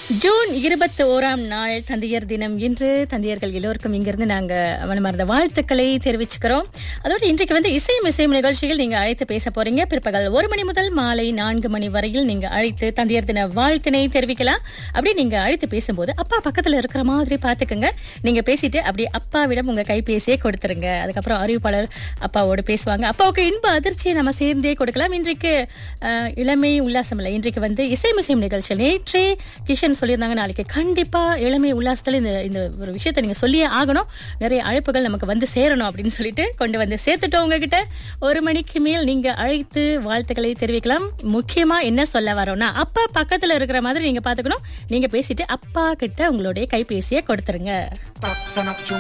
June இருபத்தி ஓராம் நாள் தந்தையர் தினம் இன்று தந்தையர்கள் எல்லோருக்கும் இங்கிருந்து நாங்க மனமார்ந்த வாழ்த்துக்களை தெரிவிச்சுக்கிறோம் அதோட இன்றைக்கு வந்து இசை இசையும் நிகழ்ச்சியில் நீங்க அழைத்து பேச போறீங்க பிற்பகல் ஒரு மணி முதல் மாலை நான்கு மணி வரையில் நீங்க அழைத்து தந்தையர் தின வாழ்த்தினை தெரிவிக்கலாம் அப்படி நீங்க அழைத்து பேசும்போது அப்பா பக்கத்துல இருக்கிற மாதிரி பாத்துக்கோங்க நீங்க பேசிட்டு அப்படியே அப்பாவிடம் உங்க கைபேசியை கொடுத்துருங்க அதுக்கப்புறம் அறிவிப்பாளர் அப்பாவோடு பேசுவாங்க அப்பாவுக்கு இன்ப அதிர்ச்சியை நம்ம சேர்ந்தே கொடுக்கலாம் இன்றைக்கு அஹ், இளமை உல்லாசம் இல்லை இன்றைக்கு வந்து இசை மிசையும் நிகழ்ச்சியில் நேற்றே கிஷன் சொல்லியிருந்தாங்க நாளைக்கு கண்டிப்பா இளமை உல்லாசத்துல இந்த இந்த ஒரு விஷயத்தை நீங்க சொல்லியே ஆகணும் நிறைய அழைப்புகள் நமக்கு வந்து சேரணும் அப்படின்னு சொல்லிட்டு கொண்டு வந்து சேர்த்துட்டோம் உங்ககிட்ட ஒரு மணிக்கு மேல் நீங்க அழைத்து வாழ்த்துக்களை தெரிவிக்கலாம் முக்கியமா என்ன சொல்ல வரோம்னா அப்பா பக்கத்துல இருக்கிற மாதிரி நீங்க பாத்துக்கணும் நீங்க பேசிட்டு அப்பா கிட்ட உங்களுடைய கைபேசியை கொடுத்துருங்க